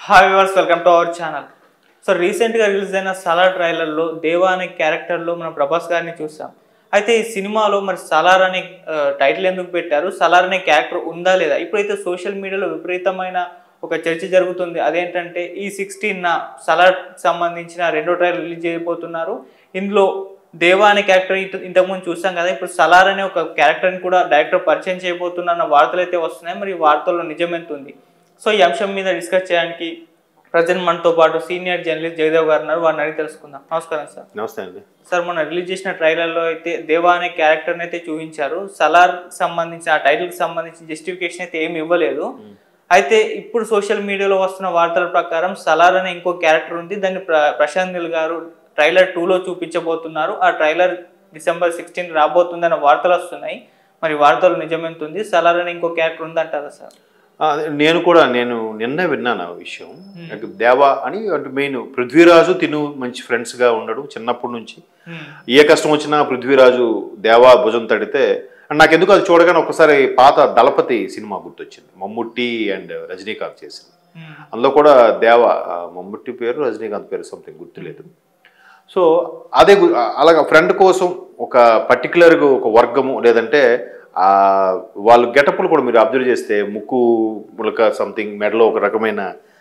Hi viewers welcome to our channel so రీసెంట్గా release అయిన సలార్ ట్రైలర్లో దేవా అనే క్యారెక్టర్లో మనం ప్రభాస్ గారిని చూసాం అయితే ఈ సినిమాలో మరి సలార్ అనే ఆ, టైటిల్ ఎందుకు పెట్టారు సలార్ అనే క్యారెక్టర్ ఉందా లేదా ఇప్పుడైతే సోషల్ మీడియాలో విపరీతమైన ఒక చర్చ జరుగుతుంది అదేంటంటే ఈ సిక్స్టీన్న సలార్ సంబంధించిన రెండో ట్రైలర్ రిలీజ్ చేయబోతున్నారు ఇందులో దేవా అనే క్యారెక్టర్ ఇంత- ఇంతకుముందు చూసాం కదా ఇప్పుడు సలార్ అనే ఒక క్యారెక్టర్ని కూడా డైరెక్టర్ పరిచయం చేయబోతున్న వార్తలు అయితే వస్తున్నాయి మరి ఈ వార్తల్లో నిజం ఎంత ఉంది సో ఈ అంశం మీద డిస్కస్ చేయడానికి ప్రజెంట్ మనతో పాటు సీనియర్ జర్నలిస్ట్ జయదేవ్ గారు ఉన్నారు వారిని అడిగి తెలుసుకుందాం నమస్కారం సార్ నమస్తే అండి సార్ మొన్న రిలీజ్ చేసిన ట్రైలర్లో అయితే దేవా అనే క్యారెక్టర్ని అయితే చూపించారు సలార్ సంబంధించిన ఆ టైటిల్కి సంబంధించిన జస్టిఫికేషన్ అయితే ఏమి ఇవ్వలేదు అయితే ఇప్పుడు సోషల్ మీడియాలో వస్తున్న వార్తల ప్రకారం సలార్ అనే ఇంకో క్యారెక్టర్ ఉంది దాన్ని ప్ర ప్రశాంత్ నీల్ గారు ట్రైలర్ టూలో చూపించబోతున్నారు ఆ ట్రైలర్ డిసెంబర్ సిక్స్టీన్ రాబోతుందన్న వార్తలు వస్తున్నాయి మరి వార్తలు నిజమెంతుంది సలార్ అనే ఇంకో క్యారెక్టర్ ఉందంటారా సార్ ఆ, నేను కూడా నేను నిన్నే విన్నాను ఆ విషయం నాకు దేవా అని అంటే మెయిన్ పృథ్వీరాజు తిను మంచి ఫ్రెండ్స్గా ఉండడు చిన్నప్పటి నుంచి ఏ కష్టం వచ్చినా పృథ్వీరాజు దేవా భుజం తడితే అండ్ నాకు ఎందుకు అది చూడగానే ఒకసారి పాత దళపతి సినిమా గుర్తొచ్చింది మమ్ముట్టి అండ్ రజనీకాంత్ చేసింది అందులో కూడా దేవ ఆ, మమ్ముట్టి పేరు రజనీకాంత్ పేరు సంథింగ్ గుర్తులేదు సో అదే గు- అలాగ ఫ్రెండ్ కోసం ఒక పర్టికులర్గా ఒక వర్గము లేదంటే ఆ వాళ్ళు గెటప్లు కూడా మీరు అబ్జర్వ్ చేస్తే ముక్కు ములక సంథింగ్ మెడలో ఒక రకమైన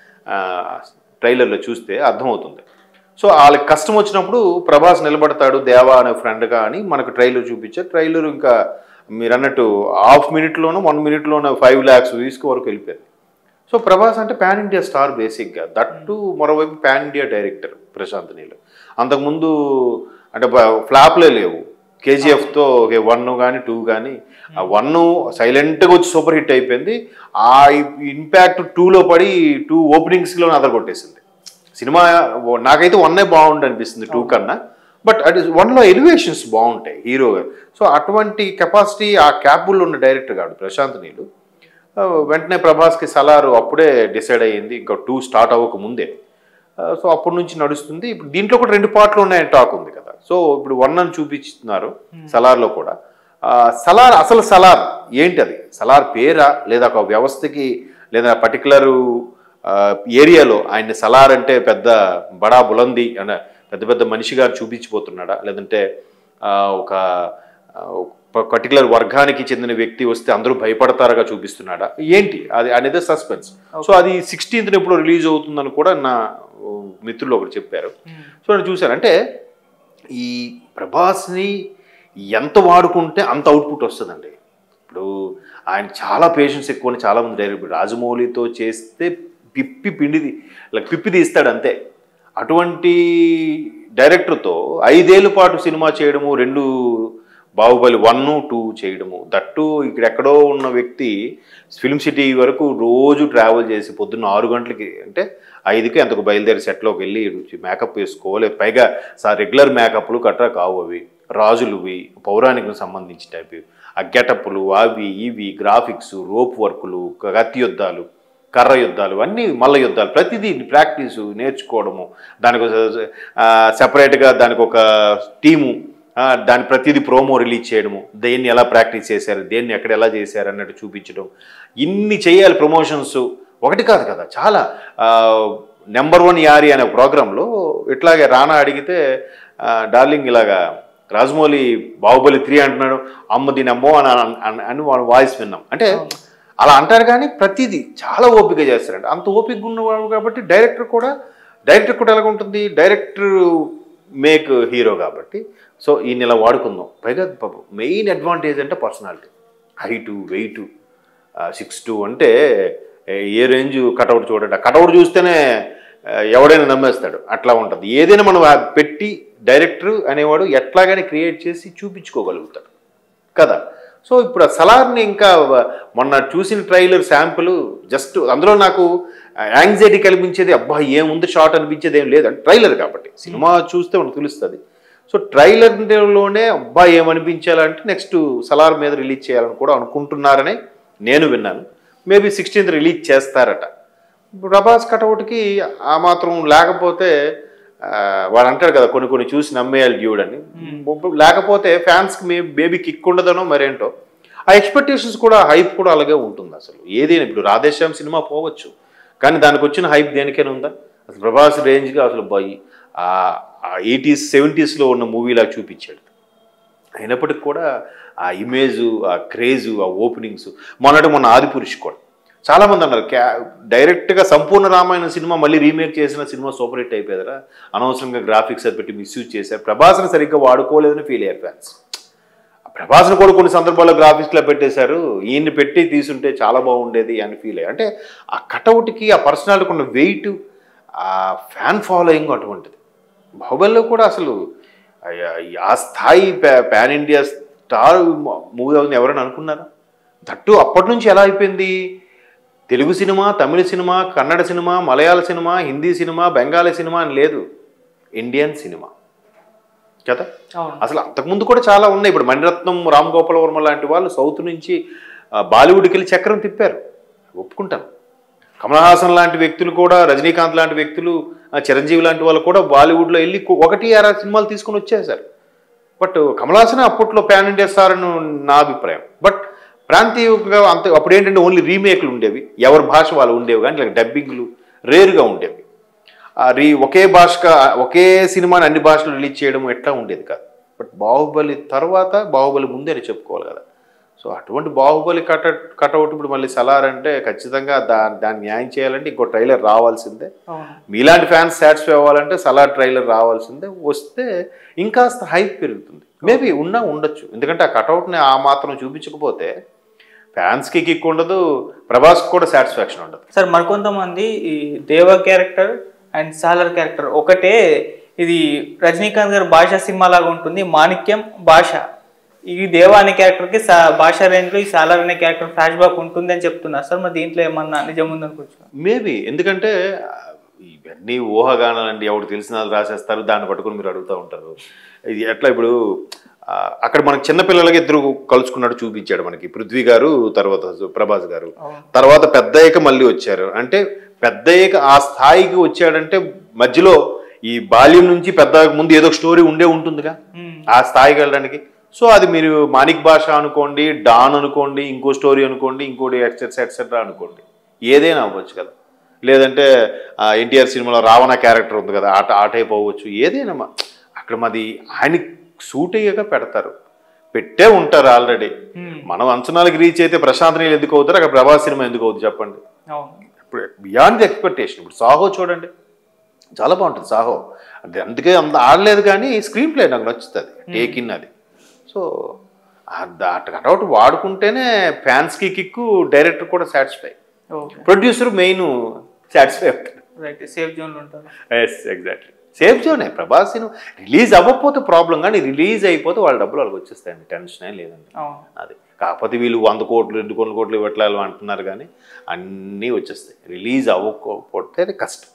ట్రైలర్లో చూస్తే అర్థమవుతుంది సో వాళ్ళకి కష్టం వచ్చినప్పుడు ప్రభాస్ నిలబడతాడు దేవా అనే ఫ్రెండ్గా అని మనకు ట్రైలర్ చూపించే ట్రైలర్ ఇంకా మీరు అన్నట్టు హాఫ్ మినిట్లోనూ వన్ మినిట్లోనూ ఫైవ్ ల్యాక్స్ వ్యూస్కి వరకు వెళ్ళిపోయింది సో ప్రభాస్ అంటే పాన్ ఇండియా స్టార్ బేసిక్గా దట్టు మరోవైపు pan India director Prashanth Neel అంతకుముందు అంటే బ- ఫ్లాప్లే లేవు కేజీఎఫ్తో వన్ కానీ టూ కానీ ఆ వన్ సైలెంట్గా వచ్చి సూపర్ హిట్ అయిపోయింది ఆ ఇంపాక్ట్ టూలో పడి టూ ఓపెనింగ్స్లో అదరగొట్టేసింది సినిమా ఓ- నాకైతే వన్నే బాగుంది అనిపిస్తుంది టూ కన్నా బట్ అది వన్లో ఎలివేషన్స్ బాగుంటాయి హీరో గారు సో అటువంటి కెపాసిటీ ఆ క్యాపబుల్ ఉన్న డైరెక్టర్ కాదు ప్రశాంత్ నీళ్ళు ఆ, వెంటనే ప్రభాస్కి సలారు అప్పుడే డిసైడ్ అయ్యింది ఇంకా టూ స్టార్ట్ అవ్వక ముందే ఆ, సో అప్పటి నుంచి నడుస్తుంది ఇప్పుడు దీంట్లో కూడా రెండు పార్ట్లు ఉన్నాయని టాక్ ఉంది కదా సో ఇప్పుడు వన్ అని చూపిస్తున్నారు సలార్లో కూడా ఆ, సలార్ అసలు సలార్ ఏంటి అది సలార్ పేరా లేదా ఒక వ్యవస్థకి లేదా పర్టికులరు ఏరియాలో ఆయన సలార్ అంటే పెద్ద బడా బులంది అనే పెద్ద పెద్ద మనిషిగా చూపించిపోతున్నాడా లేదంటే ఆ, ఒక పర్టికులర్ వర్గానికి చెందిన వ్యక్తి వస్తే అందరూ భయపడతారుగా చూపిస్తున్నాడా ఏంటి అది అనేది సస్పెన్స్ సో అది సిక్స్టీన్త్ ఎప్పుడు రిలీజ్ అవుతుందని కూడా నా ఓ, మిత్రులు ఒకరు చెప్పారు సో నేను చూశాను అంటే ఈ ప్రభాస్ని ఎంత వాడుకుంటే అంత అవుట్పుట్ వస్తుందండి ఇప్పుడు ఆయన చాలా పేషెన్స్ ఎక్కువ అని చాలామంది డైరెక్ట్ రాజమౌళితో చేస్తే పిప్పి పిండిది ఇలా పిప్పి తీస్తాడు అంతే అటువంటి డైరెక్టర్తో ఐదేళ్ల పాటు సినిమా చేయడము రెండు బాహుబలి వన్ టూ చేయడము దట్టు ఇక్కడ ఎక్కడో ఉన్న వ్యక్తి ఫిల్మ్ సిటీ వరకు రోజు ట్రావెల్ చేసి పొద్దున్న ఆరు గంటలకి అంటే ఐదుకి అంతకు బయలుదేరి సెట్లోకి వెళ్ళి మేకప్ వేసుకోవాలి పైగా సార్ రెగ్యులర్ మేకప్లు కట్రా కావు అవి రాజులువి పౌరాణికకు సంబంధించి టైప్ ఆ గెటప్లు అవి ఇవి గ్రాఫిక్స్ రోప్ వర్కులు కత్తి యుద్ధాలు కర్ర యుద్ధాలు అన్నీ మల్ల యుద్ధాలు ప్రతిదీ ప్రాక్టీసు నేర్చుకోవడము దానికి సపరేట్గా దానికి ఒక టీము ఆ, దాని ప్రతిదీ ప్రోమో రిలీజ్ చేయడము దేన్ని ఎలా ప్రాక్టీస్ చేశారు దేన్ని ఎక్కడ ఎలా చేశారు అన్నట్టు చూపించడం ఇన్ని చేయాలి ప్రమోషన్స్ ఒకటి కాదు కదా చాలా నెంబర్ వన్ యారి అనే ప్రోగ్రాంలో ఇట్లాగే రానా అడిగితే ఆ, డార్లింగ్ ఇలాగా రాజమౌళి బాహుబలి త్రీ అంటున్నాడు అమ్మ దీని అమ్మో అని అని- అని వాళ్ళ వాయిస్ విన్నాం అంటే అలా అంటారు కానీ ప్రతిదీ చాలా ఓపిక చేస్తారంట అంత ఓపిక ఉన్నవాడు కాబట్టి డైరెక్టర్ కూడా డైరెక్టర్ కూడా ఎలా ఉంటుంది డైరెక్టర్ మేక్ హీరో కాబట్టి సో ఈయన ఇలా వాడుకుందాం పైగా మెయిన్ అడ్వాంటేజ్ అంటే personality height weight six two అంటే ఏ రేంజ్ కటౌట్ చూడండి కటౌట్ చూస్తేనే ఆ, ఎవడైనా నమ్మేస్తాడు అట్లా ఉంటుంది ఏదైనా మనం ఆ పెట్టి డైరెక్టర్ అనేవాడు ఎట్లాగైనా క్రియేట్ చేసి చూపించుకోగలుగుతాడు కదా సో ఇప్పుడు ఆ సలార్ని ఇంకా వ- మొన్న చూసిన ట్రైలర్ శాంపుల్ జస్ట్ అందులో నాకు యాంగ్జైటీ కల్పించేది అబ్బా ఏముంది షార్ట్ అనిపించేది ఏం లేదు ట్రైలర్ కాబట్టి సినిమా చూస్తే మనకు తెలుస్తుంది సో ట్రైలర్లోనే అబ్బా ఏమనిపించాలంటే నెక్స్ట్ సలార్ మీద రిలీజ్ చేయాలని కూడా అనుకుంటున్నారని నేను విన్నాను మేబీ సిక్స్టీన్త్ రిలీజ్ చేస్తారట ప్రభాస్ కటౌట్కి ఆ మాత్రం లేకపోతే ఆ, వాడు అంటాడు కదా కొన్ని కొన్ని చూసి నమ్మేయాలి డ్యూడ్ అని లేకపోతే ఫ్యాన్స్కి మే బేబీ కిక్ ఉండదనో మరేంటో ఆ ఎక్స్పెక్టేషన్స్ కూడా హైప్ కూడా అలాగే ఉంటుంది అసలు ఏదైనా ఇప్పుడు రాధేశ్యామ్ సినిమా పోవచ్చు కానీ దానికి వచ్చిన హైప్ దేనికైనా ఉందా అసలు ప్రభాస్ రేంజ్గా అసలు బై ఆ ఎయిటీస్ సెవెంటీస్లో ఉన్న మూవీలాగా చూపించాడు అయినప్పటికి కూడా ఆ ఇమేజ్ ఆ క్రేజు ఆ ఓపెనింగ్స్ మొన్నటి మొన్న ఆదిపురుష్ కూడా చాలామంది అన్నారు క్యా డైరెక్ట్గా సంపూర్ణ రామాయణ సినిమా మళ్ళీ రీమేక్ చేసిన సినిమా సూపర్ హిట్ అయిపోయారా అనవసరంగా గ్రాఫిక్స్ అది పెట్టి మిస్యూజ్ చేశారు ప్రభాస్ని సరిగ్గా వాడుకోలేదని ఫీల్ అయ్యారు ఫ్యాన్స్ ప్రభాస్ని కూడా కొన్ని సందర్భాల్లో గ్రాఫిక్స్లో పెట్టేశారు ఈయన్ని పెట్టి తీసుంటే చాలా బాగుండేది అని ఫీల్ అయ్యారు అంటే ఆ కటౌట్కి ఆ పర్సనాలిటీకి ఉన్న వెయిట్ ఆ ఫ్యాన్ ఫాలోయింగ్ అటువంటిది బాహుబలిలో కూడా అసలు ఆ- ఆ స్థాయి పాన్ ఇండియా స్టార్ మూవీ అవుతుంది ఎవరైనా అనుకున్నారా దట్టు అప్పటి నుంచి ఎలా అయిపోయింది Telugu cinema Tamil cinema Kannada cinema Malayalam cinema Hindi cinema Bengali cinema అని లేదు ఇండియన్ సినిమా కదా అవును అసలు అంతకుముందు కూడా చాలా ఉన్నాయి ఇప్పుడు మణిరత్నం రామ్ గోపాల్ వర్మ లాంటి వాళ్ళు సౌత్ నుంచి ఆ, బాలీవుడ్కి వెళ్ళి చక్రం తిప్పారు ఒప్పుకుంటాను కమల్ హాసన్ లాంటి వ్యక్తులు కూడా రజనీకాంత్ లాంటి వ్యక్తులు ఆ, చిరంజీవి లాంటి వాళ్ళు కూడా బాలీవుడ్లో వెళ్ళి కు- ఒకటి అర సినిమాలు తీసుకొని వచ్చేసారు బట్ కమల్ హాసన్ అప్పట్లో ప్యాన్ ఇండియా స్టార్ అని నా అభిప్రాయం బట్ ప్రాంతీయంగా అంత అప్పుడు ఏంటంటే ఓన్లీ రీమేక్లు ఉండేవి ఎవరి భాష వాళ్ళు ఉండేవి కానీ ఇలా డబ్బింగ్లు రేరుగా ఉండేవి ఆ రీ ఒకే భాషగా ఒకే సినిమాని అన్ని భాషలు రిలీజ్ చేయడం ఎట్లా ఉండేది కాదు బట్ బాహుబలి తర్వాత బాహుబలి ముందే అని చెప్పుకోవాలి కదా సో అటువంటి బాహుబలి కట కటౌట్ ఇప్పుడు మళ్ళీ సలార్ అంటే ఖచ్చితంగా దా దాన్ని న్యాయం చేయాలంటే ఇంకో ట్రైలర్ రావాల్సిందే అవును మీలాంటి ఫ్యాన్స్ సాటిస్ఫై అవ్వాలంటే సలార్ ట్రైలర్ రావాల్సిందే వస్తే ఇంకాస్త హైప్ పెరుగుతుంది మేబీ ఉన్నా ఉండొచ్చు ఎందుకంటే ఆ కటౌట్ని ఆ మాత్రం చూపించకపోతే ఫ్యాన్స్కి కిక్ ఉండదు ప్రభాస్కి కూడా సాటిస్ఫాక్షన్ ఉండదు సార్ మరికొంతమంది ఈ దేవ క్యారెక్టర్ అండ్ సాలర్ క్యారెక్టర్ ఒకటే ఇది రజనీకాంత్ గారి భాష సినిమా లాగా ఉంటుంది మాణిక్యం భాష ఈ దేవ అనే క్యారెక్టర్కి సా భాష రేంజ్లో ఈ సాలర్ అనే క్యారెక్టర్ ఫ్లాష్ బ్యాక్ ఉంటుంది అని చెప్తున్నారు సార్ మరి దీంట్లో ఏమన్నా నిజం ఉందనుకోవచ్చు మేబీ ఎందుకంటే ఆ, ఇవన్నీ ఊహాగానాలండి ఎవరు తెలిసిన వాళ్ళు రాసేస్తారు దాన్ని పట్టుకొని మీరు అడుగుతూ ఉంటారు ఇది ఎట్లా ఇప్పుడు ఆ, అక్కడ మనకి చిన్నపిల్లలకి ఇద్దరు కలుసుకున్నట్టు చూపించాడు మనకి పృథ్వీ గారు తర్వాత ప్రభాస్ గారు అవును. తర్వాత పెద్దయ్యక మళ్ళీ వచ్చారు అంటే పెద్దయ్యక ఆ స్థాయికి వచ్చాడంటే మధ్యలో ఈ బాల్యం నుంచి పెద్ద ముందు ఏదో ఒక స్టోరీ ఉండే ఉంటుందిగా మ్మ్. ఆ స్థాయికి వెళ్ళడానికి సో అది మీరు మాణిక్ భాష అనుకోండి డాన్ అనుకోండి ఇంకో స్టోరీ అనుకోండి ఇంకోటి ఎక్సెట్రా ఎక్సెట్రా అనుకోండి ఏదైనా అవ్వచ్చు కదా లేదంటే ఎన్టీఆర్ సినిమాలో రావణ క్యారెక్టర్ ఉంది కదా ఆట ఆ టైప్ అవ్వచ్చు ఏదైనా మా- అక్కడ మాది ఆయన సూట్ అయ్యాక పెడతారు పెట్టే ఉంటారు ఆల్రెడీ మ్మ్. మనం అంచనాలకు రీచ్ అయితే ప్రశాంత్ నీళ్ళు ఎందుకు అవుతారు అక్కడ ప్రభాస్ సినిమా ఎందుకు అవుతుంది చెప్పండి అవును ఇప్పుడు బియాండ్ ది ఎక్స్పెక్టేషన్ ఇప్పుడు సాహో చూడండి చాలా బాగుంటుంది సాహో అది అందుకే అంత ఆడలేదు కానీ స్క్రీన్ ప్లే నాకు నచ్చుతుంది టేక్ ఇన్ అది సో అట్ కటౌట్ వాడుకుంటేనే ఫ్యాన్స్కి కిక్కు డైరెక్టర్ కూడా satisfy okay producer main satisfy అవుతాడు రైట్ సేఫ్ జోన్లో ఉంటారు ఎస్ ఎగ్జాక్ట్లీ సేఫ్ జోనే ప్రభాస్ సినిమా రిలీజ్ అవ్వకపోతే ప్రాబ్లం కానీ రిలీజ్ అయిపోతే వాళ్ళ డబ్బులు వాళ్ళకి వచ్చేస్తాయండి టెన్షన్ ఏం లేదండి అవును అది కాకపోతే వీళ్ళు వంద కోట్లు రెండు కొన్ని కోట్లు ఇవ్వట్లేదు అంటున్నారు కానీ అన్నీ వచ్చేస్తాయి రిలీజ్ అవ్వకపోతే కష్టం